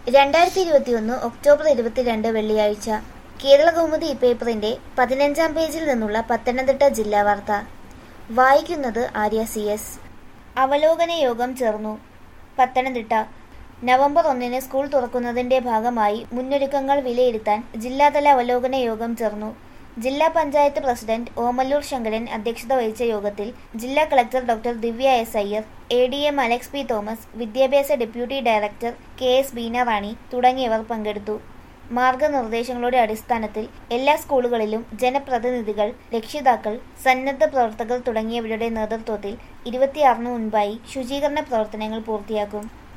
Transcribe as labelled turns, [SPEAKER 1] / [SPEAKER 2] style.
[SPEAKER 1] രണ്ടായിരത്തി ഇരുപത്തിയൊന്ന് ഒക്ടോബർ ഇരുപത്തിരണ്ട് വെള്ളിയാഴ്ച കേരള കൗമുദി പേപ്പറിന്റെ പതിനഞ്ചാം പേജിൽ നിന്നുള്ള പത്തനംതിട്ട ജില്ലാ വാർത്ത വായിക്കുന്നത് ആര്യ സി എസ് അവലോകന യോഗം ചേർന്നു പത്തനംതിട്ട നവംബർ ഒന്നിന് സ്കൂൾ തുറക്കുന്നതിന്റെ ഭാഗമായി മുന്നൊരുക്കങ്ങൾ വിലയിരുത്താൻ ജില്ലാതല അവലോകന യോഗം ചേർന്നു ജില്ലാ പഞ്ചായത്ത് പ്രസിഡന്റ് ഓമല്ലൂർ ശങ്കരൻ അധ്യക്ഷത വഹിച്ച യോഗത്തിൽ ജില്ലാ collector doctor Divya S Iyer A D M Alex P Thomas വിദ്യാഭ്യാസ deputy director K S Beena Rani തുടങ്ങിയവർ പങ്കെടുത്തു മാർഗനിർദ്ദേശങ്ങളുടെ അടിസ്ഥാനത്തിൽ എല്ലാ സ്കൂളുകളിലും ജനപ്രതിനിധികൾ രക്ഷിതാക്കൾ സന്നദ്ധ പ്രവർത്തകർ തുടങ്ങിയവരുടെ നേതൃത്വത്തിൽ ഇരുപത്തിയാറിന് മുൻപായി ശുചീകരണ പ്രവർത്തനങ്ങൾ പൂർത്തിയാക്കും